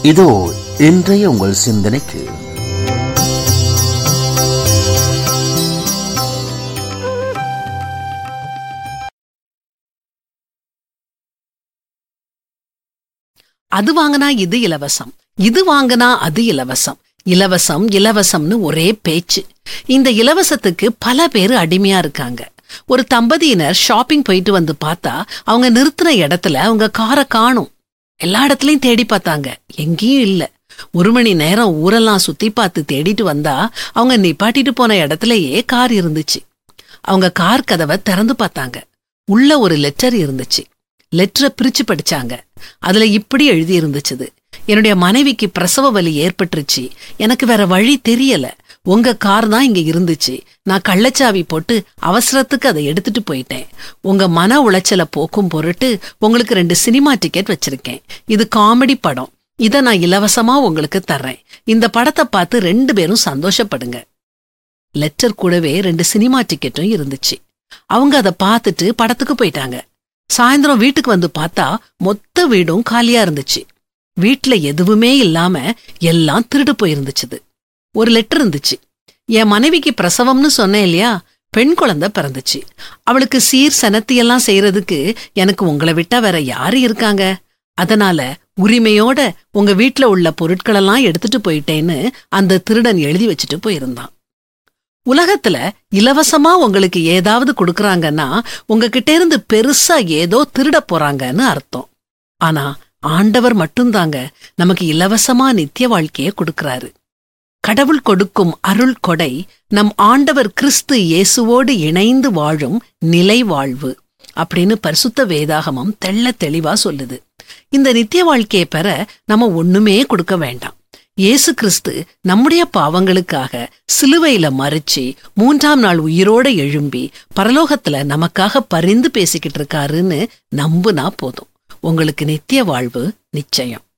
இதோ இன்றைய உங்கள் சிந்தனைக்கு அது வாங்கினா இது இலவசம் இது வாங்கினா அது இலவசம் இலவசம் இலவசம்னு ஒரே பேச்சு இந்த இலவசத்துக்கு பல பேர் அடிமையா இருக்காங்க ஒரு தம்பதியினர் ஷாப்பிங் போயிட்டு வந்து பார்த்தா அவங்க நிறுத்தின இடத்துல அவங்க காரை காணும் எல்லா இடத்துலயும் தேடி பார்த்தாங்க எங்கேயும் இல்ல ஒரு மணி நேரம் ஊரெல்லாம் சுத்தி பார்த்து தேடிட்டு வந்தா அவங்க நிப்பாட்டிட்டு போன இடத்துலயே கார் இருந்துச்சு அவங்க கார் கதவை திறந்து பார்த்தாங்க உள்ள ஒரு லெட்டர் இருந்துச்சு லெட்டரை பிரிச்சு படிச்சாங்க அதுல இப்படி எழுதி இருந்துச்சுது என்னுடைய மனைவிக்கு பிரசவ வலி ஏற்பட்டுருச்சு எனக்கு வேற வழி தெரியல உங்க கார் தான் இங்க இருந்துச்சு நான் கள்ளச்சாவி போட்டு அவசரத்துக்கு அதை எடுத்துட்டு போயிட்டேன் உங்க மன உளைச்சலை போக்கும் பொருட்டு உங்களுக்கு ரெண்டு சினிமா டிக்கெட் வச்சிருக்கேன் இது காமெடி படம் இத நான் இலவசமா உங்களுக்கு தர்றேன் இந்த படத்தை பார்த்து ரெண்டு பேரும் சந்தோஷப்படுங்க லெட்டர் கூடவே ரெண்டு சினிமா டிக்கெட்டும் இருந்துச்சு அவங்க அதை பார்த்துட்டு படத்துக்கு போயிட்டாங்க சாயந்தரம் வீட்டுக்கு வந்து பார்த்தா மொத்த வீடும் காலியா இருந்துச்சு வீட்ல எதுவுமே இல்லாம எல்லாம் திருடு போயிருந்துச்சுது ஒரு லெட்டர் இருந்துச்சு என் மனைவிக்கு பிரசவம்னு சொன்னேன் இல்லையா பெண் குழந்தை பிறந்துச்சு அவளுக்கு சீர் சனத்தியெல்லாம் செய்யறதுக்கு எனக்கு உங்களை விட்டா வேற யாரு இருக்காங்க அதனால உரிமையோட உங்க வீட்ல உள்ள பொருட்களெல்லாம் எடுத்துட்டு போயிட்டேன்னு அந்த திருடன் எழுதி வச்சுட்டு போயிருந்தான் உலகத்துல இலவசமா உங்களுக்கு ஏதாவது கொடுக்கறாங்கன்னா உங்ககிட்ட இருந்து பெருசா ஏதோ திருட போறாங்கன்னு அர்த்தம் ஆனா ஆண்டவர் மட்டும்தாங்க நமக்கு இலவசமா நித்திய வாழ்க்கைய கொடுக்கறாரு கடவுள் கொடுக்கும் அருள் கொடை நம் ஆண்டவர் கிறிஸ்து இயேசுவோடு இணைந்து வாழும் நிலை வாழ்வு அப்படின்னு பரிசுத்த வேதாகமம் தெள்ள தெளிவா சொல்லுது இந்த நித்திய வாழ்க்கையை பெற நம்ம ஒண்ணுமே கொடுக்க வேண்டாம் இயேசு கிறிஸ்து நம்முடைய பாவங்களுக்காக சிலுவையில மறிச்சு மூன்றாம் நாள் உயிரோட எழும்பி பரலோகத்துல நமக்காக பரிந்து பேசிக்கிட்டு இருக்காருன்னு நம்புனா போதும் உங்களுக்கு நித்திய வாழ்வு நிச்சயம்